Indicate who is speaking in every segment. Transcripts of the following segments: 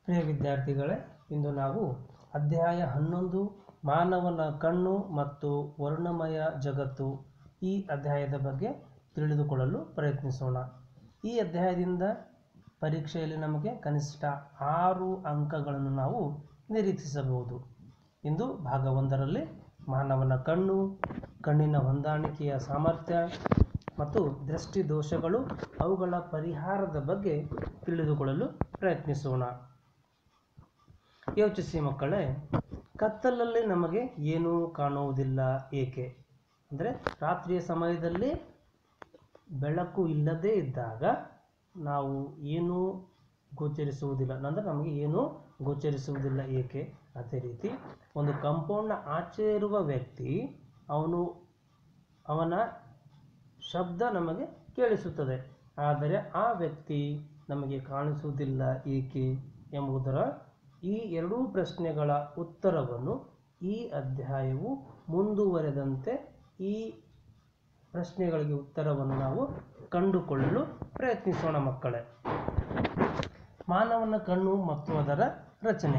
Speaker 1: ಪ್ರಿಯ ವಿದ್ಯಾರ್ಥಿಗಳೇ ಇಂದು ನಾವು ಅಧ್ಯಾಯ ಹನ್ನೊಂದು ಮಾನವನ ಕಣ್ಣು ಮತ್ತು ವರ್ಣಮಯ ಜಗತ್ತು ಈ ಅಧ್ಯಾಯದ ಬಗ್ಗೆ ತಿಳಿದುಕೊಳ್ಳಲು ಪ್ರಯತ್ನಿಸೋಣ ಈ ಅಧ್ಯಾಯದಿಂದ ಪರೀಕ್ಷೆಯಲ್ಲಿ ನಮಗೆ ಕನಿಷ್ಠ ಆರು ಅಂಕಗಳನ್ನು ನಾವು ನಿರೀಕ್ಷಿಸಬಹುದು ಇಂದು ಭಾಗ ಒಂದರಲ್ಲಿ ಮಾನವನ ಕಣ್ಣು ಕಣ್ಣಿನ ಹೊಂದಾಣಿಕೆಯ ಸಾಮರ್ಥ್ಯ ಮತ್ತು ದೃಷ್ಟಿ ದೋಷಗಳು ಅವುಗಳ ಪರಿಹಾರದ ಬಗ್ಗೆ ತಿಳಿದುಕೊಳ್ಳಲು ಪ್ರಯತ್ನಿಸೋಣ ಯೋಚಿಸಿ ಮಕ್ಕಳೇ ಕತ್ತಲಲ್ಲಿ ನಮಗೆ ಏನೂ ಕಾಣುವುದಿಲ್ಲ ಏಕೆ ಅಂದರೆ ರಾತ್ರಿಯ ಸಮಯದಲ್ಲಿ ಬೆಳಕು ಇಲ್ಲದೇ ಇದ್ದಾಗ ನಾವು ಏನೂ ಗೋಚರಿಸುವುದಿಲ್ಲ ಅಂದರೆ ನಮಗೆ ಏನೂ ಗೋಚರಿಸುವುದಿಲ್ಲ ಏಕೆ ಅದೇ ರೀತಿ ಒಂದು ಕಂಪೌಂಡ್ನ ಆಚೆ ಇರುವ ವ್ಯಕ್ತಿ ಅವನು ಅವನ ಶಬ್ದ ನಮಗೆ ಕೇಳಿಸುತ್ತದೆ ಆದರೆ ಆ ವ್ಯಕ್ತಿ ನಮಗೆ ಕಾಣಿಸುವುದಿಲ್ಲ ಏಕೆ ಎಂಬುದರ ಈ ಎರಡೂ ಪ್ರಶ್ನೆಗಳ ಉತ್ತರವನ್ನು ಈ ಅಧ್ಯಾಯವು ಮುಂದುವರೆದಂತೆ ಈ ಪ್ರಶ್ನೆಗಳಿಗೆ ಉತ್ತರವನ್ನು ನಾವು ಕಂಡುಕೊಳ್ಳಲು ಪ್ರಯತ್ನಿಸೋಣ ಮಕ್ಕಳೇ ಮಾನವನ ಕಣ್ಣು ಮತ್ತು ಅದರ ರಚನೆ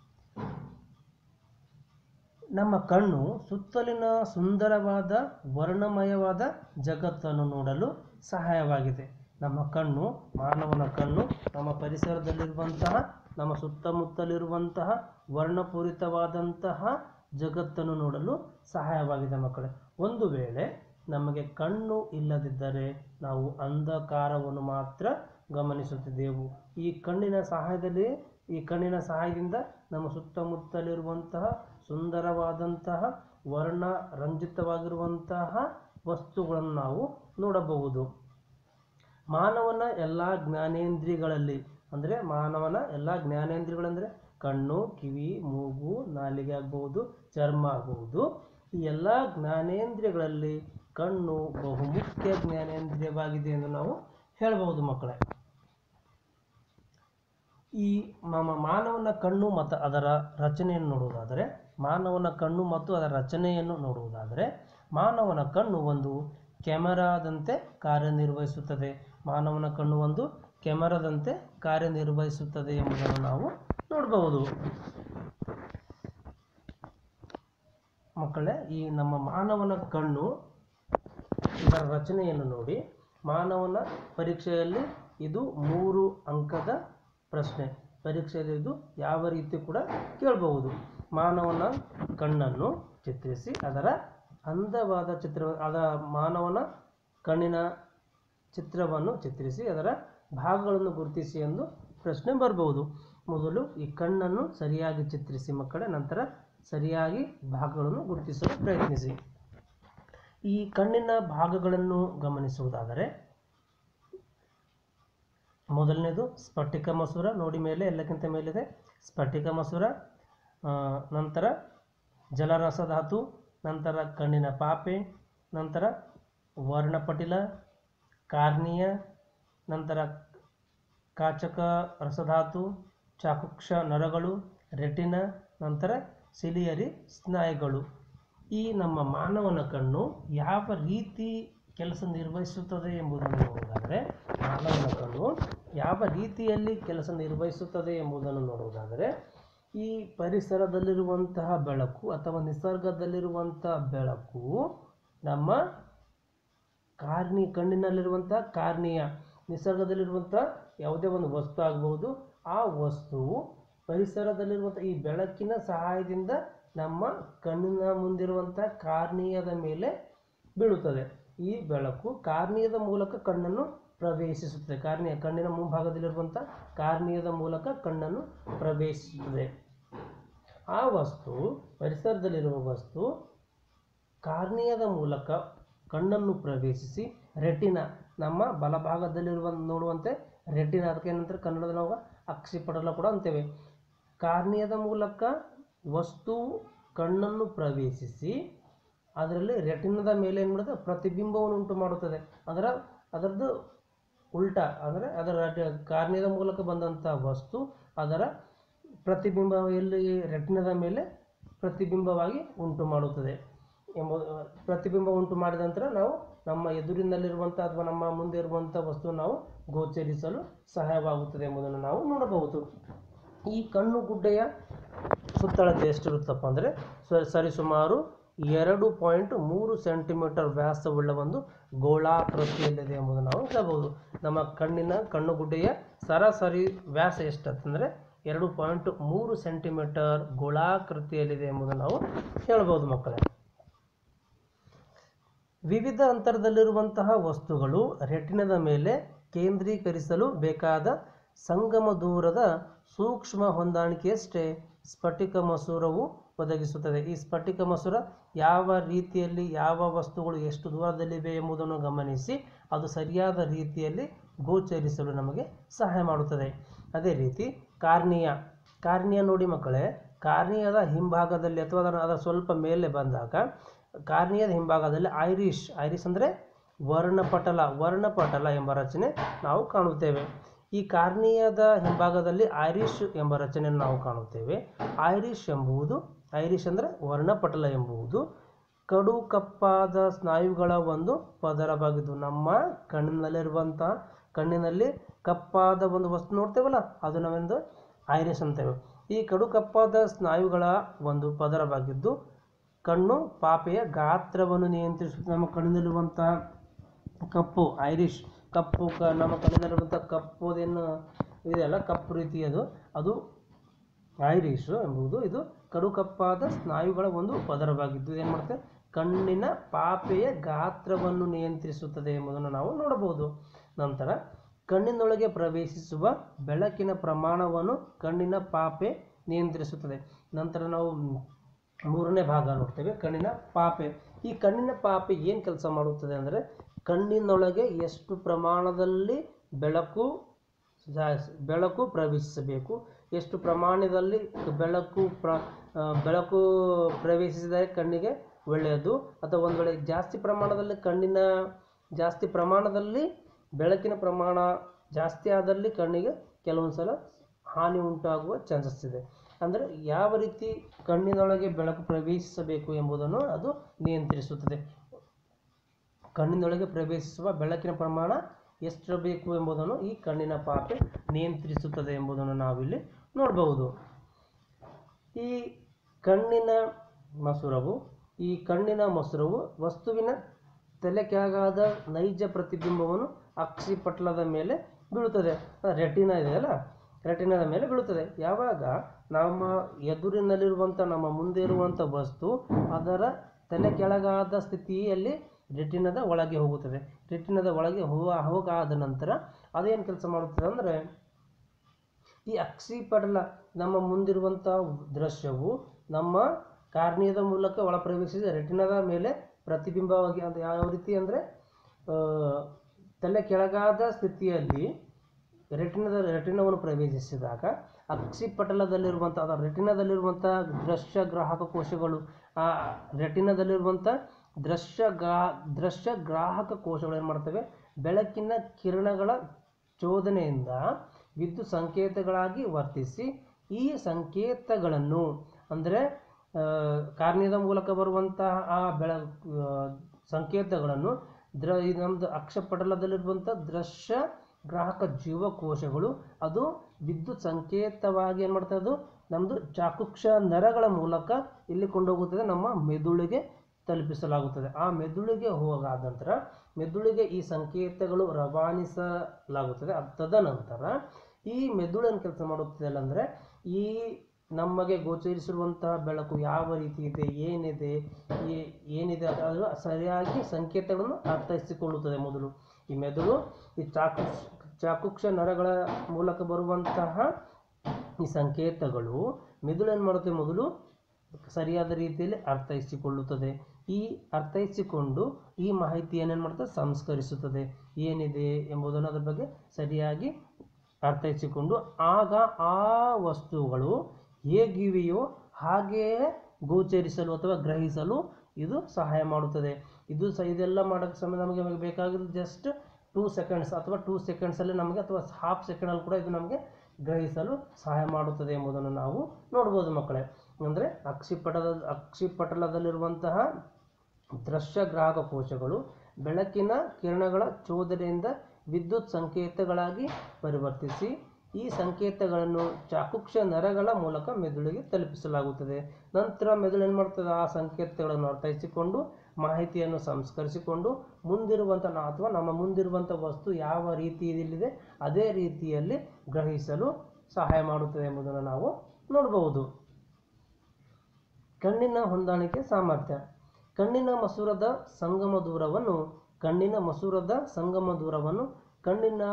Speaker 1: ನಮ್ಮ ಕಣ್ಣು ಸುತ್ತಲಿನ ಸುಂದರವಾದ ವರ್ಣಮಯವಾದ ಜಗತ್ತನ್ನು ನೋಡಲು ಸಹಾಯವಾಗಿದೆ ನಮ್ಮ ಕಣ್ಣು ಮಾನವನ ಕಣ್ಣು ನಮ್ಮ ಪರಿಸರದಲ್ಲಿರುವಂತಹ ನಮ್ಮ ಸುತ್ತಮುತ್ತಲಿರುವಂತಹ ವರ್ಣಪೂರಿತವಾದಂತಹ ಜಗತ್ತನ್ನು ನೋಡಲು ಸಹಾಯವಾಗಿದೆ ಮಕ್ಕಳೇ ಒಂದು ವೇಳೆ ನಮಗೆ ಕಣ್ಣು ಇಲ್ಲದಿದ್ದರೆ ನಾವು ಅಂಧಕಾರವನ್ನು ಮಾತ್ರ ಗಮನಿಸುತ್ತಿದ್ದೆವು ಈ ಕಣ್ಣಿನ ಸಹಾಯದಲ್ಲಿ ಈ ಕಣ್ಣಿನ ಸಹಾಯದಿಂದ ನಮ್ಮ ಸುತ್ತಮುತ್ತಲಿರುವಂತಹ ಸುಂದರವಾದಂತಹ ವರ್ಣ ರಂಜಿತವಾಗಿರುವಂತಹ ವಸ್ತುಗಳನ್ನು ನಾವು ನೋಡಬಹುದು ಮಾನವನ ಎಲ್ಲ ಜ್ಞಾನೇಂದ್ರಿಯಗಳಲ್ಲಿ ಅಂದರೆ ಮಾನವನ ಎಲ್ಲ ಜ್ಞಾನೇಂದ್ರಿಯಗಳಂದರೆ ಕಣ್ಣು ಕಿವಿ ಮೂಗು ನಾಲಿಗೆ ಆಗಬಹುದು ಚರ್ಮ ಆಗಬಹುದು ಈ ಎಲ್ಲ ಜ್ಞಾನೇಂದ್ರಿಯಗಳಲ್ಲಿ ಕಣ್ಣು ಬಹುಮುಖ್ಯ ಜ್ಞಾನೇಂದ್ರಿಯವಾಗಿದೆ ಎಂದು ನಾವು ಹೇಳಬಹುದು ಮಕ್ಕಳೇ ಈ ನಮ್ಮ ಮಾನವನ ಕಣ್ಣು ಮತ್ತು ಅದರ ರಚನೆಯನ್ನು ನೋಡುವುದಾದರೆ ಮಾನವನ ಕಣ್ಣು ಮತ್ತು ಅದರ ರಚನೆಯನ್ನು ನೋಡುವುದಾದರೆ ಮಾನವನ ಕಣ್ಣು ಒಂದು ಕ್ಯಾಮರಾದಂತೆ ಕಾರ್ಯನಿರ್ವಹಿಸುತ್ತದೆ ಮಾನವನ ಕಣ್ಣು ಒಂದು ಕ್ಯಾಮರಾದಂತೆ ಕಾರ್ಯನಿರ್ವಹಿಸುತ್ತದೆ ಎಂಬುದನ್ನು ನಾವು ನೋಡಬಹುದು ಮಕ್ಕಳೇ ಈ ನಮ್ಮ ಮಾನವನ ಕಣ್ಣು ಇದರ ರಚನೆಯನ್ನು ನೋಡಿ ಮಾನವನ ಪರೀಕ್ಷೆಯಲ್ಲಿ ಇದು ಮೂರು ಅಂಕದ ಪ್ರಶ್ನೆ ಪರೀಕ್ಷೆಯಲ್ಲಿ ಇದು ಯಾವ ರೀತಿ ಕೂಡ ಕೇಳಬಹುದು ಮಾನವನ ಕಣ್ಣನ್ನು ಚಿತ್ರಿಸಿ ಅದರ ಅಂದವಾದ ಚಿತ್ರ ಅದ ಮಾನವನ ಕಣ್ಣಿನ ಚಿತ್ರವನ್ನು ಚಿತ್ರಿಸಿ ಅದರ ಭಾಗಗಳನ್ನು ಗುರುತಿಸಿ ಎಂದು ಪ್ರಶ್ನೆ ಬರಬಹುದು ಮೊದಲು ಈ ಕಣ್ಣನ್ನು ಸರಿಯಾಗಿ ಚಿತ್ರಿಸಿ ಮಕ್ಕಳೇ ನಂತರ ಸರಿಯಾಗಿ ಭಾಗಗಳನ್ನು ಗುರುತಿಸಲು ಪ್ರಯತ್ನಿಸಿ ಈ ಕಣ್ಣಿನ ಭಾಗಗಳನ್ನು ಗಮನಿಸುವುದಾದರೆ ಮೊದಲನೇದು ಸ್ಫಟಿಕ ಮಸೂರ ನೋಡಿ ಮೇಲೆ ಎಲ್ಲಕ್ಕಿಂತ ಮೇಲಿದೆ ಸ್ಫಟಿಕ ಮಸೂರ ಆ, ನಂತರ ಜಲರಸಧಾತು ನಂತರ ಕಣ್ಣಿನ ಪಾಪೆ ನಂತರ ವರ್ಣಪಟಿಲ ಕಾರ್ನಿಯ ನಂತರ ಕಾಚಕ ರಸಧಾತು ಚಾಕುಕ್ಷ ನರಗಳು ರೆಟಿನ ನಂತರ ಸಿಲಿಯರಿ ಸ್ನಾಯುಗಳು ಈ ನಮ್ಮ ಮಾನವನ ಕಣ್ಣು ಯಾವ ರೀತಿ ಕೆಲಸ ನಿರ್ವಹಿಸುತ್ತದೆ ಎಂಬುದನ್ನು ನೋಡುವುದಾದರೆ ಮಾನವನ ಕಣ್ಣು ಯಾವ ರೀತಿಯಲ್ಲಿ ಕೆಲಸ ನಿರ್ವಹಿಸುತ್ತದೆ ಎಂಬುದನ್ನು ನೋಡುವುದಾದರೆ ಈ ಪರಿಸರದಲ್ಲಿರುವಂತಹ ಬೆಳಕು ಅಥವಾ ನಿಸರ್ಗದಲ್ಲಿರುವಂತಹ ಬೆಳಕು ನಮ್ಮ ಕಾರ್ನಿ ಕಣ್ಣಿನಲ್ಲಿರುವಂತಹ ಕಾರ್ನಿಯ ನಿಸರ್ಗದಲ್ಲಿರುವಂಥ ಯಾವುದೇ ಒಂದು ವಸ್ತು ಆಗಬಹುದು ಆ ವಸ್ತುವು ಪರಿಸರದಲ್ಲಿರುವಂಥ ಈ ಬೆಳಕಿನ ಸಹಾಯದಿಂದ ನಮ್ಮ ಕಣ್ಣಿನ ಮುಂದಿರುವಂಥ ಕಾರ್ನಿಯದ ಮೇಲೆ ಬೀಳುತ್ತದೆ ಈ ಬೆಳಕು ಕಾರ್ನಿಯದ ಮೂಲಕ ಕಣ್ಣನ್ನು ಪ್ರವೇಶಿಸುತ್ತದೆ ಕಾರ್ನಿಯ ಕಣ್ಣಿನ ಮುಂಭಾಗದಲ್ಲಿರುವಂಥ ಕಾರ್ನಿಯದ ಮೂಲಕ ಕಣ್ಣನ್ನು ಪ್ರವೇಶಿಸುತ್ತದೆ ಆ ವಸ್ತು ಪರಿಸರದಲ್ಲಿರುವ ವಸ್ತು ಕಾರ್ನಿಯದ ಮೂಲಕ ಕಣ್ಣನ್ನು ಪ್ರವೇಶಿಸಿ ರೆಟಿನ ನಮ್ಮ ಬಲಭಾಗದಲ್ಲಿರುವ ನೋಡುವಂತೆ ರೆಟಿನ ಅದಕ್ಕೆ ಏನಂತಾರೆ ಕನ್ನಡದ ನಾವು ಅಕ್ಷಿಪಟಲ ಕೂಡ ಅಂತೇವೆ ಕಾರ್ನಿಯದ ಮೂಲಕ ವಸ್ತು ಕಣ್ಣನ್ನು ಪ್ರವೇಶಿಸಿ ಅದರಲ್ಲಿ ರೆಟಿನದ ಮೇಲೆ ಏನು ಮಾಡುತ್ತೆ ಪ್ರತಿಬಿಂಬವನ್ನು ಉಂಟು ಮಾಡುತ್ತದೆ ಅದರ ಅದರದ್ದು ಉಲ್ಟಾ ಅಂದರೆ ಅದರ ರ- ಕಾರ್ನಿಯದ ಮೂಲಕ ಬಂದಂಥ ವಸ್ತು ಅದರ ಪ್ರತಿಬಿಂಬ ಎಲ್ಲಿ ರೆಟಿನದ ಮೇಲೆ ಪ್ರತಿಬಿಂಬವಾಗಿ ಉಂಟು ಮಾಡುತ್ತದೆ ಎಂಬ ಪ್ರತಿಬಿಂಬ ಉಂಟು ಮಾಡಿದ ನಂತರ ನಾವು ನಮ್ಮ ಎದುರಿನಲ್ಲಿರುವಂಥ ಅಥವಾ ನಮ್ಮ ಮುಂದೆ ಇರುವಂಥ ವಸ್ತುವನ್ನು ನಾವು ಗೋಚರಿಸಲು ಸಹಾಯವಾಗುತ್ತದೆ ಎಂಬುದನ್ನು ನಾವು ನೋಡಬಹುದು ಈ ಕಣ್ಣು ಗುಡ್ಡೆಯ ಸುತ್ತಳತೆ ಎಷ್ಟಿರುತ್ತಪ್ಪ ಅಂದರೆ ಸರಿಸುಮಾರು ಎರಡು ಪಾಯಿಂಟ್ ಮೂರು ಸೆಂಟಿಮೀಟರ್ ವ್ಯಾಸವುಳ್ಳ ಒಂದು ಗೋಳಾಕೃತಿಯಲ್ಲಿದೆ ಎಂಬುದನ್ನು ನಾವು ಹೇಳಬಹುದು ನಮ್ಮ ಕಣ್ಣಿನ ಕಣ್ಣುಗುಡ್ಡೆಯ ಸರಾಸರಿ ವ್ಯಾಸ ಎಷ್ಟಂತಂದರೆ ಎರಡು ಪಾಯಿಂಟ್ ಮೂರು ಸೆಂಟಿಮೀಟರ್ ಗೋಳಾಕೃತಿಯಲ್ಲಿದೆ ಎಂಬುದನ್ನು ನಾವು ಹೇಳ್ಬೋದು ಮಕ್ಕಳೇ ವಿವಿಧ ಅಂತರದಲ್ಲಿರುವಂತಹ ವಸ್ತುಗಳು ರೆಟಿನದ ಮೇಲೆ ಕೇಂದ್ರೀಕರಿಸಲು ಬೇಕಾದ ಸಂಗಮ ದೂರದ ಸೂಕ್ಷ್ಮ ಹೊಂದಾಣಿಕೆಯಷ್ಟೇ ಸ್ಫಟಿಕ ಮಸೂರವು ಒದಗಿಸುತ್ತದೆ ಈ ಸ್ಫಟಿಕ ಮಸೂರ ಯಾವ ರೀತಿಯಲ್ಲಿ ಯಾವ ವಸ್ತುಗಳು ಎಷ್ಟು ದೂರದಲ್ಲಿವೆ ಎಂಬುದನ್ನು ಗಮನಿಸಿ ಅದು ಸರಿಯಾದ ರೀತಿಯಲ್ಲಿ ಗೋಚರಿಸಲು ನಮಗೆ ಸಹಾಯ ಮಾಡುತ್ತದೆ ಅದೇ ರೀತಿ ಕಾರ್ನಿಯ ಕಾರ್ನಿಯ ನೋಡಿ ಮಕ್ಕಳೇ ಕಾರ್ನಿಯದ ಹಿಂಭಾಗದಲ್ಲಿ ಅಥವಾ ಅದರ ಅದರ ಸ್ವಲ್ಪ ಮೇಲೆ ಬಂದಾಗ ಕಾರ್ನಿಯದ ಹಿಂಭಾಗದಲ್ಲಿ ಐರಿಷ್ ಐರಿಷ್ ಅಂದರೆ ವರ್ಣಪಟಲ ವರ್ಣಪಟಲ ಎಂಬ ರಚನೆ ನಾವು ಕಾಣುತ್ತೇವೆ ಈ ಕಾರ್ನಿಯದ ಹಿಂಭಾಗದಲ್ಲಿ ಐರಿಷ್ ಎಂಬ ರಚನೆಯನ್ನು ನಾವು ಕಾಣುತ್ತೇವೆ ಐರಿಷ್ ಎಂಬುದು ಐರಿಷ್ ಅಂದರೆ ವರ್ಣಪಟಲ ಎಂಬುದು ಕಡು ಕಪ್ಪಾದ ಸ್ನಾಯುಗಳ ಒಂದು ಪದರವಾಗಿದ್ದು ನಮ್ಮ ಕಣ್ಣಿನಲ್ಲಿರುವಂತಹ ಕಣ್ಣಿನಲ್ಲಿ ಕಪ್ಪಾದ ಒಂದು ವಸ್ತು ನೋಡ್ತೇವಲ್ಲ ಅದು ನಾವೊಂದು ಐರಿಷ್ ಅಂತೇವೆ ಈ ಕಡು ಕಪ್ಪಾದ ಸ್ನಾಯುಗಳ ಒಂದು ಪದರವಾಗಿದ್ದು ಕಣ್ಣು ಪಾಪೆಯ ಗಾತ್ರವನ್ನು ನಿಯಂತ್ರಿಸುತ್ತೆ ನಮ್ಮ ಕಣ್ಣಿನಲ್ಲಿರುವಂತಹ ಕಪ್ಪು ಐರಿಷ್ ಕಪ್ಪು ಕ ನಮ್ಮ ಕಣ್ಣಿನಲ್ಲಿರುವಂಥ ಕಪ್ಪುದೇನು ಇದೆಯಲ್ಲ ಕಪ್ಪು ರೀತಿಯದು ಅದು ಐರಿಷು ಎಂಬುದು ಇದು ಕಡು ಕಪ್ಪಾದ ಸ್ನಾಯುಗಳ ಒಂದು ಪದರವಾಗಿದ್ದು ಏನು ಮಾಡುತ್ತೆ ಕಣ್ಣಿನ ಪಾಪೆಯ ಗಾತ್ರವನ್ನು ನಿಯಂತ್ರಿಸುತ್ತದೆ ಎಂಬುದನ್ನು ನಾವು ನೋಡಬಹುದು ನಂತರ ಕಣ್ಣಿನೊಳಗೆ ಪ್ರವೇಶಿಸುವ ಬೆಳಕಿನ ಪ್ರಮಾಣವನ್ನು ಕಣ್ಣಿನ ಪಾಪೆ ನಿಯಂತ್ರಿಸುತ್ತದೆ ನಂತರ ನಾವು ಮೂರನೇ ಭಾಗ ನೋಡ್ತೇವೆ ಕಣ್ಣಿನ ಪಾಪೆ ಈ ಕಣ್ಣಿನ ಪಾಪೆ ಏನು ಕೆಲಸ ಮಾಡುತ್ತದೆ ಅಂದರೆ ಕಣ್ಣಿನೊಳಗೆ ಎಷ್ಟು ಪ್ರಮಾಣದಲ್ಲಿ ಬೆಳಕು ಜಾ- ಬೆಳಕು ಪ್ರವೇಶಿಸಬೇಕು ಎಷ್ಟು ಪ್ರಮಾಣದಲ್ಲಿ ಬೆಳಕು ಪ್ರ ಆ, ಬೆಳಕು ಪ್ರವೇಶಿಸಿದರೆ ಕಣ್ಣಿಗೆ ಒಳ್ಳೆಯದು ಅಥವಾ ಒಂದು ವೇಳೆ ಜಾಸ್ತಿ ಪ್ರಮಾಣದಲ್ಲಿ ಕಣ್ಣಿನ ಜಾಸ್ತಿ ಪ್ರಮಾಣದಲ್ಲಿ ಬೆಳಕಿನ ಪ್ರಮಾಣ ಜಾಸ್ತಿ ಆದಲ್ಲಿ ಕಣ್ಣಿಗೆ ಕೆಲವೊಂದು ಸಲ ಹಾನಿ ಉಂಟಾಗುವ ಚಾನ್ಸಸ್ ಇದೆ ಅಂದರೆ ಯಾವ ರೀತಿ ಕಣ್ಣಿನೊಳಗೆ ಬೆಳಕು ಪ್ರವೇಶಿಸಬೇಕು ಎಂಬುದನ್ನು ಅದು ನಿಯಂತ್ರಿಸುತ್ತದೆ ಕಣ್ಣಿನೊಳಗೆ ಪ್ರವೇಶಿಸುವ ಬೆಳಕಿನ ಪ್ರಮಾಣ ಎಷ್ಟಿರಬೇಕು ಎಂಬುದನ್ನು ಈ ಕಣ್ಣಿನ ಪಾಪೆ ನಿಯಂತ್ರಿಸುತ್ತದೆ ಎಂಬುದನ್ನು ನಾವಿಲ್ಲಿ ನೋಡಬಹುದು ಈ ಕಣ್ಣಿನ ಮಸೂರವು ಈ ಕಣ್ಣಿನ ಮಸೂರವು ವಸ್ತುವಿನ ತಲೆ ಕೆಳಗಾದ ನೈಜ ಪ್ರತಿಬಿಂಬವನ್ನು ಅಕ್ಷಿಪಟಲದ ಮೇಲೆ ಬೀಳುತ್ತದೆ ರೆಟಿನ ಇದೆಯಲ್ಲ ರೆಟಿನದ ಮೇಲೆ ಬೀಳುತ್ತದೆ ಯಾವಾಗ ನಮ್ಮ ಎದುರಿನಲ್ಲಿರುವಂಥ ನಮ್ಮ ಮುಂದೆ ಇರುವಂಥ ವಸ್ತು ಅದರ ತಲೆ ಕೆಳಗಾದ ಸ್ಥಿತಿಯಲ್ಲಿ ರೆಟಿನದ ಒಳಗೆ ಹೋಗುತ್ತದೆ ರೆಟಿನದ ಒಳಗೆ ಹೋಗ ಹೋಗಾದ ನಂತರ ಅದೇನು ಕೆಲಸ ಮಾಡುತ್ತದೆ ಅಂದರೆ ಈ ಅಕ್ಷಿಪಟಲ ನಮ್ಮ ಮುಂದಿರುವಂಥ ದೃಶ್ಯವು ನಮ್ಮ ಕಾರ್ನಿಯದ ಮೂಲಕ ಒಳ ಪ್ರವೇಶಿಸಿ ರೆಟಿನದ ಮೇಲೆ ಪ್ರತಿಬಿಂಬವಾಗಿ ಅದು ಯಾವ ರೀತಿ ಅಂದರೆ ತಲೆ ಕೆಳಗಾದ ಸ್ಥಿತಿಯಲ್ಲಿ ರೆಟಿನದ ರೆಟಿನವನ್ನು ಪ್ರವೇಶಿಸಿದಾಗ ಅಕ್ಷಿಪಟಲದಲ್ಲಿರುವಂಥ ಅದರ ರೆಟಿನದಲ್ಲಿರುವಂಥ ದೃಶ್ಯ ಗ್ರಾಹಕ ಕೋಶಗಳು ಆ ರೆಟಿನದಲ್ಲಿರುವಂಥ ದೃಶ್ಯ ಗ್ರಾ ದೃಶ್ಯ ಗ್ರಾಹಕ ಕೋಶಗಳು ಏನು ಮಾಡ್ತವೆ ಬೆಳಕಿನ ಕಿರಣಗಳ ಚೋದನೆಯಿಂದ ವಿದ್ಯುತ್ ಸಂಕೇತಗಳಾಗಿ ವರ್ತಿಸಿ ಈ ಸಂಕೇತಗಳನ್ನು ಅಂದರೆ ಕಾರ್ನಿಯದ ಮೂಲಕ ಬರುವಂತಹ ಆ ಬೆಳ ಆ, ಸಂಕೇತಗಳನ್ನು ದ್ರ ಈ ನಮ್ಮದು ಅಕ್ಷಪಟಲದಲ್ಲಿರುವಂಥ ದೃಶ್ಯ ಗ್ರಾಹಕ ಜೀವಕೋಶಗಳು ಅದು ವಿದ್ಯುತ್ ಸಂಕೇತವಾಗಿ ಏನು ಮಾಡ್ತಾ ಅದು ನಮ್ಮದು ಚಾಕುಕ್ಷ ನರಗಳ ಮೂಲಕ ಇಲ್ಲಿ ಕೊಂಡೋಗುತ್ತದೆ ನಮ್ಮ ಮೆದುಳಿಗೆ ತಲುಪಿಸಲಾಗುತ್ತದೆ ಆ ಮೆದುಳಿಗೆ ಹೋಗಾದ ನಂತರ ಮೆದುಳಿಗೆ ಈ ಸಂಕೇತಗಳು ರವಾನಿಸಲಾಗುತ್ತದೆ ಅದ್ ತದನಂತರ ಈ ಮೆದುಳನ್ನು ಕೆಲಸ ಮಾಡುತ್ತದೆ ಅಂದರೆ ಈ ನಮಗೆ ಗೋಚರಿಸಿರುವಂತಹ ಬೆಳಕು ಯಾವ ರೀತಿ ಇದೆ ಏನಿದೆ ಏ- ಏನಿದೆ ಅದು- ಅದು ಸರಿಯಾಗಿ ಸಂಕೇತಗಳನ್ನು ಅರ್ಥೈಸಿಕೊಳ್ಳುತ್ತದೆ ಮೊದಲು ಈ ಮೆದುಳು ಈ ಚಾಕುಕ್ಷ ಚಾಕುಕ್ಷ ನರಗಳ ಮೂಲಕ ಬರುವಂತಹ ಈ ಸಂಕೇತಗಳು ಮೆದುಳು ಏನು ಮಾಡುತ್ತೆ ಮೊದಲು ಸರಿಯಾದ ರೀತಿಯಲ್ಲಿ ಅರ್ಥೈಸಿಕೊಳ್ಳುತ್ತದೆ ಈ ಅರ್ಥೈಸಿಕೊಂಡು ಈ ಮಾಹಿತಿ ಏನೇನು ಮಾಡುತ್ತದೆ ಸಂಸ್ಕರಿಸುತ್ತದೆ ಏನಿದೆ ಎಂಬುದನ್ನು ಅದರ ಬಗ್ಗೆ ಸರಿಯಾಗಿ ಅರ್ಥೈಸಿಕೊಂಡು ಆಗ ಆ ವಸ್ತುಗಳು ಹೇಗಿವೆಯೋ ಹಾಗೆಯೇ ಗೋಚರಿಸಲು ಅಥವಾ ಗ್ರಹಿಸಲು ಇದು ಸಹಾಯ ಮಾಡುತ್ತದೆ ಇದು ಸಹ ಇದೆಲ್ಲ ಮಾಡೋಕ್ಕೆ ಸಮಯ ನಮಗೆ ಬೇಕಾಗಿರೋದು ಜಸ್ಟ್ ಟೂ ಸೆಕೆಂಡ್ಸ್ ಅಥವಾ ಟೂ ಸೆಕೆಂಡ್ಸಲ್ಲಿ ನಮಗೆ ಅಥವಾ ಹಾಫ್ ಸೆಕೆಂಡಲ್ಲಿ ಕೂಡ ಇದು ನಮಗೆ ಗ್ರಹಿಸಲು ಸಹಾಯ ಮಾಡುತ್ತದೆ ಎಂಬುದನ್ನು ನಾವು ನೋಡ್ಬೋದು ಮಕ್ಕಳೇ ಅಂದರೆ ಅಕ್ಷಿಪಟದ ಅಕ್ಷಿಪಟಲದಲ್ಲಿರುವಂತಹ ದೃಶ್ಯ ಗ್ರಾಹಕ ಕೋಶಗಳು ಬೆಳಕಿನ ಕಿರಣಗಳ ಚೋದನೆಯಿಂದ ವಿದ್ಯುತ್ ಸಂಕೇತಗಳಾಗಿ ಪರಿವರ್ತಿಸಿ ಈ ಸಂಕೇತಗಳನ್ನು ಚಾಕುಕ್ಷ ನರಗಳ ಮೂಲಕ ಮೆದುಳಿಗೆ ತಲುಪಿಸಲಾಗುತ್ತದೆ ನಂತರ ಮೆದುಳು ಏನು ಮಾಡ್ತದೆ ಆ ಸಂಕೇತಗಳನ್ನು ಅರ್ಥೈಸಿಕೊಂಡು ಮಾಹಿತಿಯನ್ನು ಸಂಸ್ಕರಿಸಿಕೊಂಡು ಮುಂದಿರುವಂಥ ಅಥವಾ ನಮ್ಮ ಮುಂದಿರುವಂಥ ವಸ್ತು ಯಾವ ರೀತಿಯಲ್ಲಿದೆ ಅದೇ ರೀತಿಯಲ್ಲಿ ಗ್ರಹಿಸಲು ಸಹಾಯ ಮಾಡುತ್ತದೆ ಎಂಬುದನ್ನು ನಾವು ನೋಡಬಹುದು ಕಣ್ಣಿನ ಹೊಂದಾಣಿಕೆ ಸಾಮರ್ಥ್ಯ ಕಣ್ಣಿನ ಮಸೂರದ ಸಂಗಮ ದೂರವನ್ನು ಕಣ್ಣಿನ ಮಸೂರದ ಸಂಗಮ ದೂರವನ್ನು ಕಣ್ಣಿನ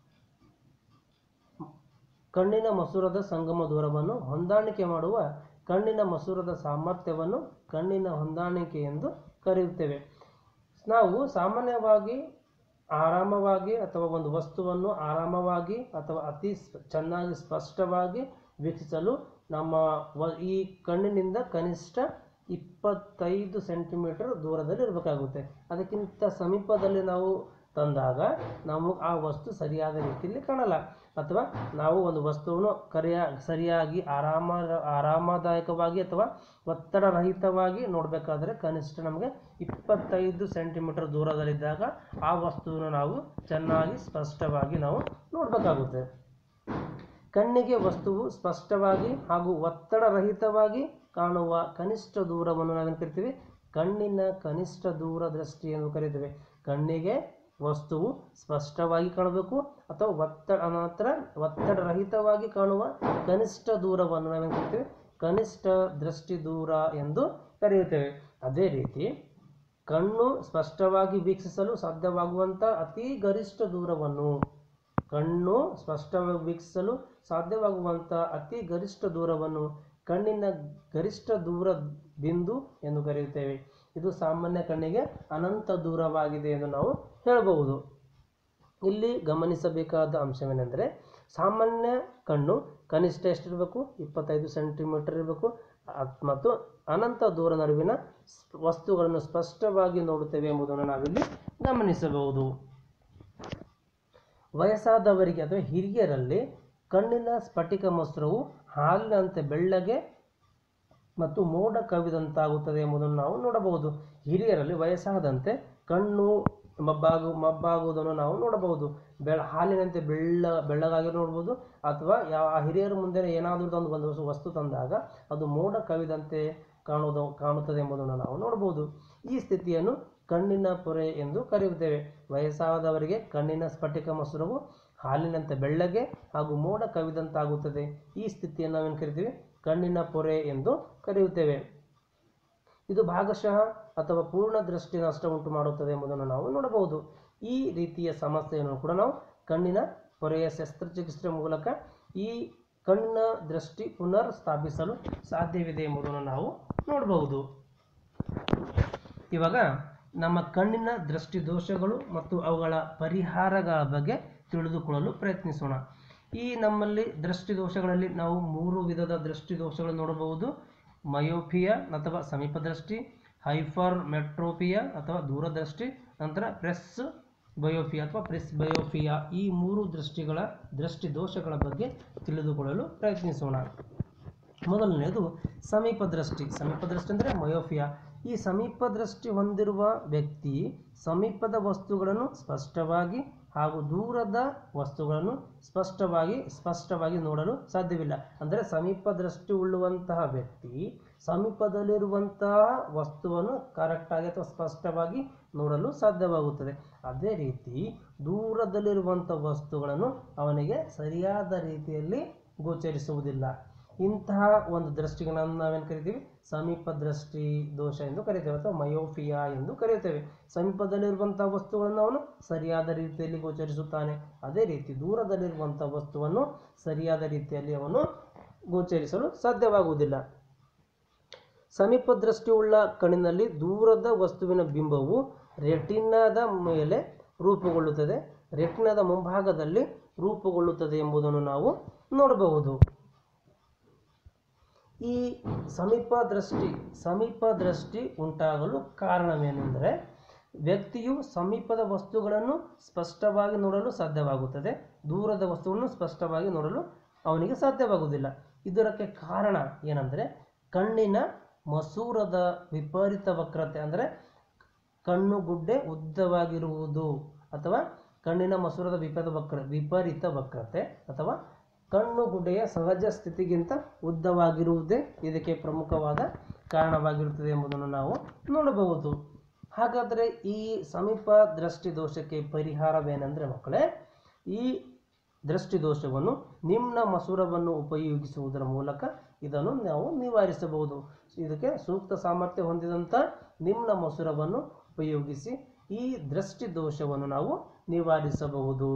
Speaker 1: ಕಣ್ಣಿನ ಮಸೂರದ ಸಂಗಮ ದೂರವನ್ನು ಹೊಂದಾಣಿಕೆ ಮಾಡುವ ಕಣ್ಣಿನ ಮಸೂರದ ಸಾಮರ್ಥ್ಯವನ್ನು ಕಣ್ಣಿನ ಹೊಂದಾಣಿಕೆ ಎಂದು ಕರೆಯುತ್ತೇವೆ ನಾವು ಸಾಮಾನ್ಯವಾಗಿ ಆರಾಮವಾಗಿ ಅಥವಾ ಒಂದು ವಸ್ತುವನ್ನು ಆರಾಮವಾಗಿ ಅಥವಾ ಅತಿ ಸ್- ಚೆನ್ನಾಗಿ ಸ್ಪಷ್ಟವಾಗಿ ವೀಕ್ಷಿಸಲು ನಮ್ಮ ವ ಈ ಕಣ್ಣಿನಿಂದ ಕನಿಷ್ಠ ಇಪ್ಪತ್ತೈದು ಸೆಂಟಿಮೀಟರ್ ದೂರದಲ್ಲಿ ಇರಬೇಕಾಗುತ್ತೆ ಅದಕ್ಕಿಂತ ಸಮೀಪದಲ್ಲಿ ನಾವು ತಂದಾಗ ನಾವು ಆ ವಸ್ತು ಸರಿಯಾದ ರೀತಿಯಲ್ಲಿ ಕಾಣಲ್ಲ ಅಥವಾ ನಾವು ಒಂದು ವಸ್ತುವನ್ನು ಕರಿಯ ಸರಿಯಾಗಿ ಆರಾಮ ಆರಾಮದಾಯಕವಾಗಿ ಅಥವಾ ಒತ್ತಡರಹಿತವಾಗಿ ನೋಡಬೇಕಾದ್ರೆ ಕನಿಷ್ಠ ನಮಗೆ ಇಪ್ಪತ್ತೈದು ಸೆಂಟಿಮೀಟರ್ ದೂರದಲ್ಲಿದ್ದಾಗ ಆ ವಸ್ತುವನ್ನು ನಾವು ಚೆನ್ನಾಗಿ ಸ್ಪಷ್ಟವಾಗಿ ನಾವು ನೋಡಬೇಕಾಗುತ್ತೆ ಕಣ್ಣಿಗೆ ವಸ್ತುವು ಸ್ಪಷ್ಟವಾಗಿ ಹಾಗೂ ಒತ್ತಡರಹಿತವಾಗಿ ಕಾಣುವ ಕನಿಷ್ಠ ದೂರವನ್ನು ನಾವೇನು ಕರಿತೀವಿ ಕಣ್ಣಿನ ಕನಿಷ್ಠ ದೂರದೃಷ್ಟಿ ಎಂದು ಕರೀತೇವೆ ಕಣ್ಣಿಗೆ ವಸ್ತುವು ಸ್ಪಷ್ಟವಾಗಿ ಕಾಣಬೇಕು ಅಥವಾ ಒತ್ತಡ ನಂತರ ಒತ್ತಡರಹಿತವಾಗಿ ಕಾಣುವ ಕನಿಷ್ಠ ದೂರವನ್ನು ನಾವೇನು ಕರಿತೀವಿ ಕನಿಷ್ಠ ದೃಷ್ಟಿ ದೂರ ಎಂದು ಕರೆಯುತ್ತೇವೆ ಅದೇ ರೀತಿ ಕಣ್ಣು ಸ್ಪಷ್ಟವಾಗಿ ವೀಕ್ಷಿಸಲು ಸಾಧ್ಯವಾಗುವಂಥ ಅತಿ ಗರಿಷ್ಠ ದೂರವನ್ನು ಕಣ್ಣು ಸ್ಪಷ್ಟವಾಗಿ ವೀಕ್ಷಿಸಲು ಸಾಧ್ಯವಾಗುವಂಥ ಅತಿ ಗರಿಷ್ಠ ದೂರವನ್ನು ಕಣ್ಣಿನ ಗರಿಷ್ಠ ದೂರ ಬಿಂದು ಎಂದು ಕರೆಯುತ್ತೇವೆ ಇದು ಸಾಮಾನ್ಯ ಕಣ್ಣಿಗೆ ಅನಂತ ದೂರವಾಗಿದೆ ಎಂದು ನಾವು ಹೇಳಬಹುದು ಇಲ್ಲಿ ಗಮನಿಸಬೇಕಾದ ಅಂಶವೇನೆಂದರೆ ಸಾಮಾನ್ಯ ಕಣ್ಣು ಕನಿಷ್ಠ ಎಷ್ಟಿರಬೇಕು ಇಪ್ಪತ್ತೈದು ಸೆಂಟಿಮೀಟರ್ ಇರಬೇಕು ಅತ್- ಮತ್ತು ಅನಂತ ದೂರ ನಡುವಿನ ಸ್- ವಸ್ತುಗಳನ್ನು ಸ್ಪಷ್ಟವಾಗಿ ನೋಡುತ್ತೇವೆ ಎಂಬುದನ್ನು ನಾವಿಲ್ಲಿ ಗಮನಿಸಬಹುದು ವಯಸ್ಸಾದವರಿಗೆ ಅಥವಾ ಹಿರಿಯರಲ್ಲಿ ಕಣ್ಣಿನ ಸ್ಫಟಿಕ ಮಸೂರವು ಹಾಲಿನಂತೆ ಬೆಳ್ಳಗೆ ಮತ್ತು ಮೋಡ ಕವಿದಂತಾಗುತ್ತದೆ ಎಂಬುದನ್ನು ನಾವು ನೋಡಬಹುದು ಹಿರಿಯರಲ್ಲಿ ವಯಸ್ಸಾದಂತೆ ಕಣ್ಣು ಮಬ್ಬಾಗು ಮಬ್ಬಾಗುವುದನ್ನು ನಾವು ನೋಡಬಹುದು ಬೆಳ ಹಾಲಿನಂತೆ ಬೆಳ್ಳ ಬೆಳ್ಳಗಾಗಿ ನೋಡ್ಬೋದು ಅಥವಾ ಯಾವ ಆ ಹಿರಿಯರ ಮುಂದೆ ಏನಾದರೂ ತಂದು ಒಂದು ವಸ್ತು- ವಸ್ತು ತಂದಾಗ ಅದು ಮೋಡ ಕವಿದಂತೆ ಕಾಣುವುದು ಕಾಣುತ್ತದೆ ಎಂಬುದನ್ನು ನಾವು ನೋಡಬಹುದು ಈ ಸ್ಥಿತಿಯನ್ನು ಕಣ್ಣಿನ ಪೊರೆ ಎಂದು ಕರೆಯುತ್ತೇವೆ ವಯಸ್ಸಾದವರಿಗೆ ಕಣ್ಣಿನ ಸ್ಫಟಿಕ ಮಸೂರವು ಹಾಲಿನಂತೆ ಬೆಳ್ಳಗೆ ಹಾಗೂ ಮೋಡ ಕವಿದಂತಾಗುತ್ತದೆ ಈ ಸ್ಥಿತಿಯನ್ನು ನಾವೇನು ಕರಿತೀವಿ ಕಣ್ಣಿನ ಪೊರೆ ಎಂದು ಕರೆಯುತ್ತೇವೆ ಇದು ಭಾಗಶಃ ಅಥವಾ ಪೂರ್ಣ ದೃಷ್ಟಿ ನಷ್ಟ ಉಂಟು ಮಾಡುತ್ತದೆ ಎಂಬುದನ್ನು ನಾವು ನೋಡಬಹುದು ಈ ರೀತಿಯ ಸಮಸ್ಯೆಯನ್ನು ಕೂಡ ನಾವು ಕಣ್ಣಿನ ಪೊರೆಯ ಶಸ್ತ್ರಚಿಕಿತ್ಸೆ ಮೂಲಕ ಈ ಕಣ್ಣಿನ ದೃಷ್ಟಿ ಪುನರ್ ಸ್ಥಾಪಿಸಲು ಸಾಧ್ಯವಿದೆ ಎಂಬುದನ್ನು ನಾವು ನೋಡಬಹುದು ಇವಾಗ ನಮ್ಮ ಕಣ್ಣಿನ ದೃಷ್ಟಿ ದೋಷಗಳು ಮತ್ತು ಅವುಗಳ ಪರಿಹಾರಗಳ ಬಗ್ಗೆ ತಿಳಿದುಕೊಳ್ಳಲು ಪ್ರಯತ್ನಿಸೋಣ ಈ ನಮ್ಮಲ್ಲಿ ದೃಷ್ಟಿ ದೋಷಗಳಲ್ಲಿ ನಾವು ಮೂರು ವಿಧದ ದೃಷ್ಟಿ ದೋಷಗಳನ್ನು ನೋಡಬಹುದು ಮಯೋಫಿಯಾ ಅಥವಾ ಸಮೀಪ ದೃಷ್ಟಿ ಹೈಫರ್ ಮೆಟ್ರೋಪಿಯಾ ಅಥವಾ ದೂರದೃಷ್ಟಿ ನಂತರ ಪ್ರೆಸ್ ಬಯೋಫಿಯಾ ಅಥವಾ ಪ್ರೆಸ್ ಬಯೋಫಿಯಾ ಈ ಮೂರು ದೃಷ್ಟಿಗಳ ದೃಷ್ಟಿ ದೋಷಗಳ ಬಗ್ಗೆ ತಿಳಿದುಕೊಳ್ಳಲು ಪ್ರಯತ್ನಿಸೋಣ ಮೊದಲನೆಯದು ಸಮೀಪ ದೃಷ್ಟಿ ಸಮೀಪ ದೃಷ್ಟಿ ಅಂದರೆ ಮಯೋಫಿಯಾ ಈ ಸಮೀಪ ದೃಷ್ಟಿ ಹೊಂದಿರುವ ವ್ಯಕ್ತಿ ಸಮೀಪದ ವಸ್ತುಗಳನ್ನು ಸ್ಪಷ್ಟವಾಗಿ ಹಾಗೂ ದೂರದ ವಸ್ತುಗಳನ್ನು ಸ್ಪಷ್ಟವಾಗಿ ಸ್ಪಷ್ಟವಾಗಿ ನೋಡಲು ಸಾಧ್ಯವಿಲ್ಲ ಅಂದರೆ ಸಮೀಪ ದೃಷ್ಟಿ ಉಳ್ಳುವಂತಹ ವ್ಯಕ್ತಿ ಸಮೀಪದಲ್ಲಿರುವಂತಹ ವಸ್ತುವನ್ನು ಕರೆಕ್ಟಾಗಿ ಅಥವಾ ಸ್ಪಷ್ಟವಾಗಿ ನೋಡಲು ಸಾಧ್ಯವಾಗುತ್ತದೆ ಅದೇ ರೀತಿ ದೂರದಲ್ಲಿರುವಂಥ ವಸ್ತುಗಳನ್ನು ಅವನಿಗೆ ಸರಿಯಾದ ರೀತಿಯಲ್ಲಿ ಗೋಚರಿಸುವುದಿಲ್ಲ ಇಂತಹ ಒಂದು ದೃಷ್ಟಿಗಳನ್ನು ನಾವೇನು ಕರಿತೀವಿ ಸಮೀಪ ದೃಷ್ಟಿ ದೋಷ ಎಂದು ಕರಿತೇವೆ ಅಥವಾ ಮಯೋಫಿಯಾ ಎಂದು ಕರೆಯುತ್ತೇವೆ ಸಮೀಪದಲ್ಲಿರುವಂತಹ ವಸ್ತುಗಳನ್ನು ಅವನು ಸರಿಯಾದ ರೀತಿಯಲ್ಲಿ ಗೋಚರಿಸುತ್ತಾನೆ ಅದೇ ರೀತಿ ದೂರದಲ್ಲಿರುವಂಥ ವಸ್ತುವನ್ನು ಸರಿಯಾದ ರೀತಿಯಲ್ಲಿ ಅವನು ಗೋಚರಿಸಲು ಸಾಧ್ಯವಾಗುವುದಿಲ್ಲ ಸಮೀಪ ದೃಷ್ಟಿಯುಳ್ಳ ಕಣ್ಣಿನಲ್ಲಿ ದೂರದ ವಸ್ತುವಿನ ಬಿಂಬವು ರೆಟಿನಾದ ಮೇಲೆ ರೂಪುಗೊಳ್ಳುತ್ತದೆ ರೆಟಿನಾದ ಮುಂಭಾಗದಲ್ಲಿ ರೂಪುಗೊಳ್ಳುತ್ತದೆ ಎಂಬುದನ್ನು ನಾವು ನೋಡಬಹುದು ಈ ಸಮೀಪ ದೃಷ್ಟಿ ಸಮೀಪ ದೃಷ್ಟಿ ಉಂಟಾಗಲು ಕಾರಣವೇನೆಂದರೆ ವ್ಯಕ್ತಿಯು ಸಮೀಪದ ವಸ್ತುಗಳನ್ನು ಸ್ಪಷ್ಟವಾಗಿ ನೋಡಲು ಸಾಧ್ಯವಾಗುತ್ತದೆ ದೂರದ ವಸ್ತುವನ್ನು ಸ್ಪಷ್ಟವಾಗಿ ನೋಡಲು ಅವನಿಗೆ ಸಾಧ್ಯವಾಗುವುದಿಲ್ಲ ಇದಕ್ಕೆ ಕಾರಣ ಏನೆಂದರೆ ಕಣ್ಣಿನ ಮಸೂರದ ವಿಪರೀತ ವಕ್ರತೆ ಅಂದರೆ ಕಣ್ಣುಗುಡ್ಡೆ ಉದ್ದವಾಗಿರುವುದು ಅಥವಾ ಕಣ್ಣಿನ ಮಸೂರದ ವಿಪರೀತ ವಕ್ರ ವಿಪರೀತ ವಕ್ರತೆ ಅಥವಾ ಕಣ್ಣು ಗುಡ್ಡೆಯ ಸಹಜ ಸ್ಥಿತಿಗಿಂತ ಉದ್ದವಾಗಿರುವುದೇ ಇದಕ್ಕೆ ಪ್ರಮುಖವಾದ ಕಾರಣವಾಗಿರುತ್ತದೆ ಎಂಬುದನ್ನು ನಾವು ನೋಡಬಹುದು ಹಾಗಾದರೆ ಈ ಸಮೀಪ ದೃಷ್ಟಿ ದೋಷಕ್ಕೆ ಪರಿಹಾರವೇನೆಂದರೆ ಮಕ್ಕಳೇ ಈ ದೃಷ್ಟಿ ದೋಷವನ್ನು ನಿಮ್ನ ಮಸೂರವನ್ನು ಉಪಯೋಗಿಸುವುದರ ಮೂಲಕ ಇದನ್ನು ನಾವು ನಿವಾರಿಸಬಹುದು ಇದಕ್ಕೆ ಸೂಕ್ತ ಸಾಮರ್ಥ್ಯ ಹೊಂದಿದಂಥ ನಿಮ್ನ ಮಸೂರವನ್ನು ಉಪಯೋಗಿಸಿ ಈ ದೃಷ್ಟಿ ದೋಷವನ್ನು ನಾವು ನಿವಾರಿಸಬಹುದು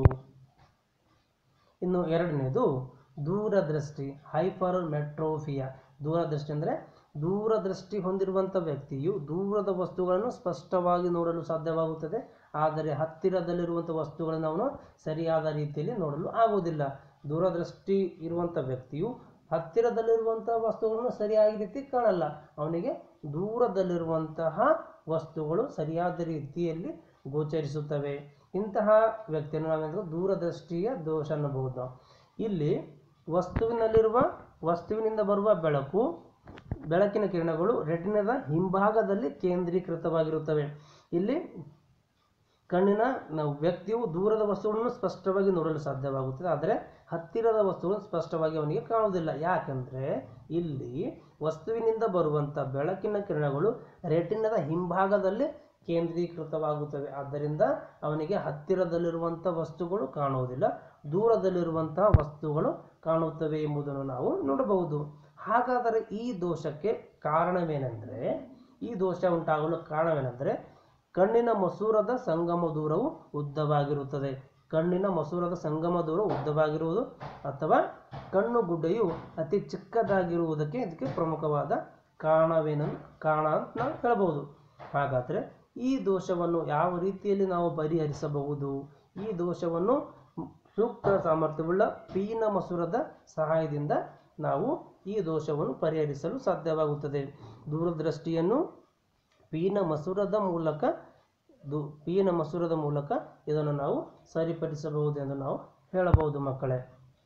Speaker 1: ಇನ್ನು ಎರಡನೇದು ದೂರದೃಷ್ಟಿ ಹೈಪರ್ ಮೆಟ್ರೋಫಿಯಾ ದೂರದೃಷ್ಟಿ ಅಂದರೆ ದೂರದೃಷ್ಟಿ ಹೊಂದಿರುವಂಥ ವ್ಯಕ್ತಿಯು ದೂರದ ವಸ್ತುಗಳನ್ನು ಸ್ಪಷ್ಟವಾಗಿ ನೋಡಲು ಸಾಧ್ಯವಾಗುತ್ತದೆ ಆದರೆ ಹತ್ತಿರದಲ್ಲಿರುವಂಥ ವಸ್ತುಗಳನ್ನು ಅವನು ಸರಿಯಾದ ರೀತಿಯಲ್ಲಿ ನೋಡಲು ಆಗುವುದಿಲ್ಲ ದೂರದೃಷ್ಟಿ ಇರುವಂಥ ವ್ಯಕ್ತಿಯು ಹತ್ತಿರದಲ್ಲಿರುವಂಥ ವಸ್ತುಗಳನ್ನು ಸರಿಯಾದ ರೀತಿ ಕಾಣಲ್ಲ ಅವನಿಗೆ ದೂರದಲ್ಲಿರುವಂತಹ ವಸ್ತುಗಳು ಸರಿಯಾದ ರೀತಿಯಲ್ಲಿ ಗೋಚರಿಸುತ್ತವೆ ಇಂತಹ ವ್ಯಕ್ತಿಯನ್ನು ನಾವೇನು ದೂರದೃಷ್ಟಿಯ ದೋಷ ಅನ್ನಬಹುದು ನಾವು ಇಲ್ಲಿ ವಸ್ತುವಿನಲ್ಲಿರುವ ವಸ್ತುವಿನಿಂದ ಬರುವ ಬೆಳಕು ಬೆಳಕಿನ ಕಿರಣಗಳು ರೆಟಿನದ ಹಿಂಭಾಗದಲ್ಲಿ ಕೇಂದ್ರೀಕೃತವಾಗಿರುತ್ತವೆ ಇಲ್ಲಿ ಕಣ್ಣಿನ ನಾವು ವ್ಯಕ್ತಿಯು ದೂರದ ವಸ್ತುಗಳನ್ನು ಸ್ಪಷ್ಟವಾಗಿ ನೋಡಲು ಸಾಧ್ಯವಾಗುತ್ತದೆ ಆದರೆ ಹತ್ತಿರದ ವಸ್ತುಗಳನ್ನು ಸ್ಪಷ್ಟವಾಗಿ ಅವನಿಗೆ ಕಾಣುವುದಿಲ್ಲ ಯಾಕಂದರೆ ಇಲ್ಲಿ ವಸ್ತುವಿನಿಂದ ಬರುವಂಥ ಬೆಳಕಿನ ಕಿರಣಗಳು ರೆಟಿನದ ಹಿಂಭಾಗದಲ್ಲಿ ಕೇಂದ್ರೀಕೃತವಾಗುತ್ತವೆ ಆದ್ದರಿಂದ ಅವನಿಗೆ ಹತ್ತಿರದಲ್ಲಿರುವಂಥ ವಸ್ತುಗಳು ಕಾಣುವುದಿಲ್ಲ ದೂರದಲ್ಲಿರುವಂತಹ ವಸ್ತುಗಳು ಕಾಣುತ್ತವೆ ಎಂಬುದನ್ನು ನಾವು ನೋಡಬಹುದು ಹಾಗಾದರೆ ಈ ದೋಷಕ್ಕೆ ಕಾರಣವೇನೆಂದರೆ ಈ ದೋಷ ಉಂಟಾಗಲು ಕಾರಣವೇನೆಂದರೆ ಕಣ್ಣಿನ ಮಸೂರದ ಸಂಗಮ ದೂರವು ಉದ್ದವಾಗಿರುತ್ತದೆ ಕಣ್ಣಿನ ಮಸೂರದ ಸಂಗಮ ದೂರ ಉದ್ದವಾಗಿರುವುದು ಅಥವಾ ಕಣ್ಣು ಗುಡ್ಡೆಯು ಅತಿ ಚಿಕ್ಕದಾಗಿರುವುದಕ್ಕೆ ಇದಕ್ಕೆ ಪ್ರಮುಖವಾದ ಕಾರಣವೇನ ಕಾರಣ ಅಂತ ನಾವು ಹೇಳ್ಬೋದು ಹಾಗಾದರೆ ಈ ದೋಷವನ್ನು ಯಾವ ರೀತಿಯಲ್ಲಿ ನಾವು ಪರಿಹರಿಸಬಹುದು ಈ ದೋಷವನ್ನು ಸೂಕ್ತ ಸಾಮರ್ಥ್ಯವುಳ್ಳ ಪೀನ ಮಸೂರದ ಸಹಾಯದಿಂದ ನಾವು ಈ ದೋಷವನ್ನು ಪರಿಹರಿಸಲು ಸಾಧ್ಯವಾಗುತ್ತದೆ ದೂರದೃಷ್ಟಿಯನ್ನು ಪೀನ ಮಸೂರದ ಮೂಲಕ ದು ಪೀನ ಮಸೂರದ ಮೂಲಕ ಇದನ್ನು ನಾವು ಸರಿಪಡಿಸಬಹುದು ಎಂದು ನಾವು ಹೇಳಬಹುದು ಮಕ್ಕಳೇ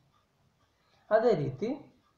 Speaker 1: ಅದೇ ರೀತಿ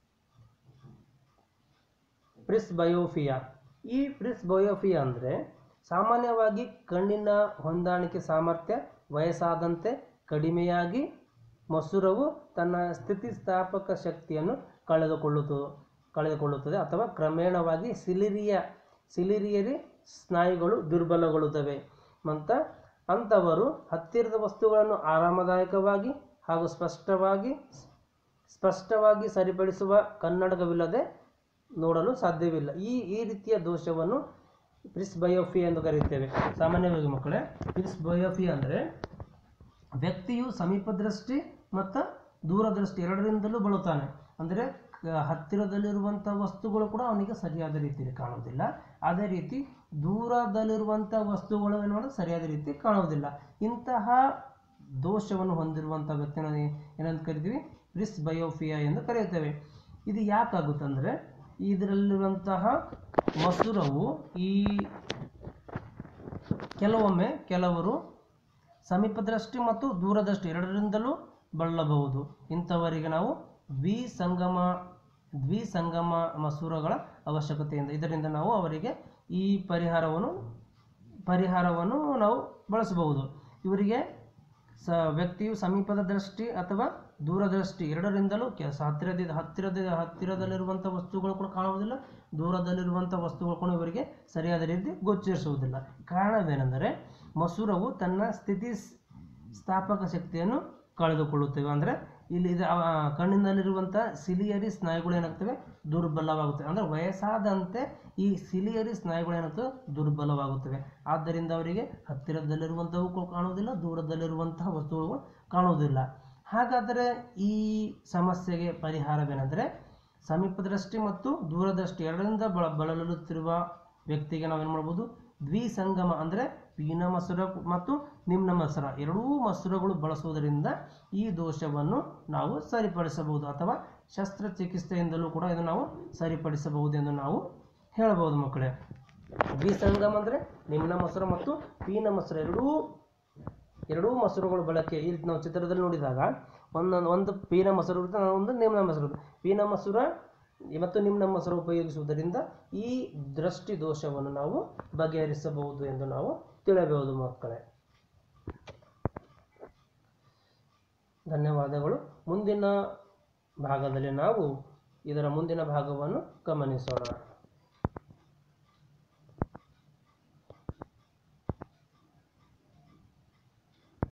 Speaker 1: ಪ್ರಿಸ್ ಬಯೋಫಿಯಾ ಈ ಪ್ರಿಸ್ ಬಯೋಫಿಯಾ ಅಂದರೆ ಸಾಮಾನ್ಯವಾಗಿ ಕಣ್ಣಿನ ಹೊಂದಾಣಿಕೆ ಸಾಮರ್ಥ್ಯ ವಯಸ್ಸಾದಂತೆ ಕಡಿಮೆಯಾಗಿ ಮಸೂರವು ತನ್ನ ಸ್ಥಿತಿಸ್ಥಾಪಕ ಶಕ್ತಿಯನ್ನು ಕಳೆದುಕೊಳ್ಳುತ್ತದೆ ಕಳೆದುಕೊಳ್ಳುತ್ತದೆ ಅಥವಾ ಕ್ರಮೇಣವಾಗಿ ಸಿಲಿರಿಯ ಸಿಲಿರಿಯರಿ ಸ್ನಾಯುಗಳು ದುರ್ಬಲಗೊಳ್ಳುತ್ತವೆ ಮತ್ತು ಅಂಥವರು ಹತ್ತಿರದ ವಸ್ತುಗಳನ್ನು ಆರಾಮದಾಯಕವಾಗಿ ಹಾಗೂ ಸ್ಪಷ್ಟವಾಗಿ ಸ್ಪಷ್ಟವಾಗಿ ಸರಿಪಡಿಸುವ ಕನ್ನಡಕವಿಲ್ಲದೆ ನೋಡಲು ಸಾಧ್ಯವಿಲ್ಲ ಈ ಈ ರೀತಿಯ ದೋಷವನ್ನು ಪ್ರಿಸ್ ಬಯೋಫಿ ಎಂದು ಕರೆಯುತ್ತೇವೆ ಸಾಮಾನ್ಯವಾಗಿ ಮಕ್ಕಳೇ ಪ್ರಿಸ್ ಬಯೋಫಿ ಅಂದರೆ ವ್ಯಕ್ತಿಯು ಸಮೀಪ ದೃಷ್ಟಿ ಮತ್ತು ದೂರದೃಷ್ಟಿ ಎರಡರಿಂದಲೂ ಬಳುತ್ತಾನೆ ಅಂದರೆ ಕ- ಹತ್ತಿರದಲ್ಲಿರುವಂಥ ವಸ್ತುಗಳು ಕೂಡ ಅವನಿಗೆ ಸರಿಯಾದ ರೀತಿಯಲ್ಲಿ ಕಾಣುವುದಿಲ್ಲ ಅದೇ ರೀತಿ ದೂರದಲ್ಲಿರುವಂಥ ವಸ್ತುಗಳು ಏನು ಮಾಡೋದು ಸರಿಯಾದ ರೀತಿ ಕಾಣುವುದಿಲ್ಲ ಇಂತಹ ದೋಷವನ್ನು ಹೊಂದಿರುವಂಥ ವ್ಯಕ್ತಿನ ಏನಂತ ಕರಿತೀವಿ ಪ್ರಿಸ್ ಬಯೋಫಿಯಾ ಎಂದು ಕರೆಯುತ್ತೇವೆ ಇದು ಯಾಕಾಗುತ್ತಂದರೆ ಇದರಲ್ಲಿರುವಂತಹ ಮಸೂರವು ಈ ಕೆಲವೊಮ್ಮೆ ಕೆಲವರು ಸಮೀಪದೃಷ್ಟಿ ಮತ್ತು ದೂರದೃಷ್ಟಿ ಎರಡರಿಂದಲೂ ಬಳಲಬಹುದು ಇಂಥವರಿಗೆ ನಾವು ದ್ವಿಸಂಗಮ ದ್ವಿಸಂಗಮ ಮಸೂರಗಳ ಅವಶ್ಯಕತೆಯಿಂದ ಇದರಿಂದ ನಾವು ಅವರಿಗೆ ಈ ಪರಿಹಾರವನ್ನು ಪರಿಹಾರವನ್ನು ನಾವು ಬಳಸಬಹುದು ಇವರಿಗೆ ಸ ವ್ಯಕ್ತಿಯು ಸಮೀಪದ ದೃಷ್ಟಿ ಅಥವಾ ದೂರದೃಷ್ಟಿ ಎರಡರಿಂದಲೂ ಕೆ ಹತ್ತಿರದ ಹತ್ತಿರದ ಹತ್ತಿರದಲ್ಲಿರುವಂಥ ವಸ್ತುಗಳು ಕೂಡ ಕಾಣುವುದಿಲ್ಲ ದೂರದಲ್ಲಿರುವಂಥ ವಸ್ತುಗಳು ಕೂಡ ಇವರಿಗೆ ಸರಿಯಾದ ರೀತಿ ಗೋಚರಿಸುವುದಿಲ್ಲ ಕಾರಣವೇನೆಂದರೆ ಮಸೂರವು ತನ್ನ ಸ್ಥಿತಿ ಸ್- ಸ್ಥಾಪಕ ಶಕ್ತಿಯನ್ನು ಕಳೆದುಕೊಳ್ಳುತ್ತವೆ ಅಂದರೆ ಇಲ್ಲಿ ಇದು ಆ, ಕಣ್ಣಿನಲ್ಲಿರುವಂಥ ಸಿಲಿಯರಿ ಸ್ನಾಯುಗಳು ಏನಾಗ್ತವೆ ದುರ್ಬಲವಾಗುತ್ತವೆ ಅಂದರೆ ವಯಸ್ಸಾದಂತೆ ಈ ಸಿಲಿಯರಿ ಸ್ನಾಯುಗಳು ಏನಾಗ್ತವೆ ದುರ್ಬಲವಾಗುತ್ತವೆ ಆದ್ದರಿಂದ ಅವರಿಗೆ ಹತ್ತಿರದಲ್ಲಿರುವಂಥವು ಕೂಡ ಕಾಣುವುದಿಲ್ಲ ದೂರದಲ್ಲಿರುವಂತಹ ವಸ್ತುಗಳು ಕಾಣುವುದಿಲ್ಲ ಹಾಗಾದರೆ ಈ ಸಮಸ್ಯೆಗೆ ಪರಿಹಾರವೇನೆಂದರೆ ಸಮೀಪದೃಷ್ಟಿ ಮತ್ತು ದೂರದೃಷ್ಟಿ ಎರಡರಿಂದ ಬಳ ಬಳಲುತ್ತಿರುವ ವ್ಯಕ್ತಿಗೆ ನಾವೇನು ಮಾಡ್ಬೋದು ದ್ವಿಸಂಗಮ ಅಂದರೆ ಪೀನ ಮಸೂರ ಮತ್ತು ನಿಮ್ನ ಮಸೂರ ಎರಡೂ ಮಸೂರಗಳು ಬಳಸುವುದರಿಂದ ಈ ದೋಷವನ್ನು ನಾವು ಸರಿಪಡಿಸಬಹುದು ಅಥವಾ ಶಸ್ತ್ರಚಿಕಿತ್ಸೆಯಿಂದಲೂ ಕೂಡ ಇದನ್ನು ನಾವು ಸರಿಪಡಿಸಬಹುದು ಎಂದು ನಾವು ಹೇಳಬಹುದು ಮಕ್ಕಳೇ ದ್ವಿಸಂಗಮ ಅಂದರೆ ನಿಮ್ನ ಮಸೂರ ಮತ್ತು ಪೀನ ಮಸೂರ ಎರಡೂ ಎರಡೂ ಮಸೂರಗಳು ಬಳಕೆ ಈ ರೀತಿ ನಾವು ಚಿತ್ರದಲ್ಲಿ ನೋಡಿದಾಗ ಒಂದೊಂದು ಒಂದು ಪೀನ ಮಸೂರ ಇರುತ್ತೆ ಒಂದು ನಿಮ್ನ ಮಸೂರ ಇರುತ್ತೆ ಪೀನ ಮಸೂರ ಮತ್ತು ನಿಮ್ನ ಮಸೂರ ಉಪಯೋಗಿಸುವುದರಿಂದ ಈ ದೃಷ್ಟಿ ದೋಷವನ್ನು ನಾವು ಬಗೆಹರಿಸಬಹುದು ಎಂದು ನಾವು ತಿಳಿಯಬಹುದು ಮಕ್ಕಳೇ ಧನ್ಯವಾದಗಳು ಮುಂದಿನ ಭಾಗದಲ್ಲಿ ನಾವು ಇದರ ಮುಂದಿನ ಭಾಗವನ್ನು ಗಮನಿಸೋಣ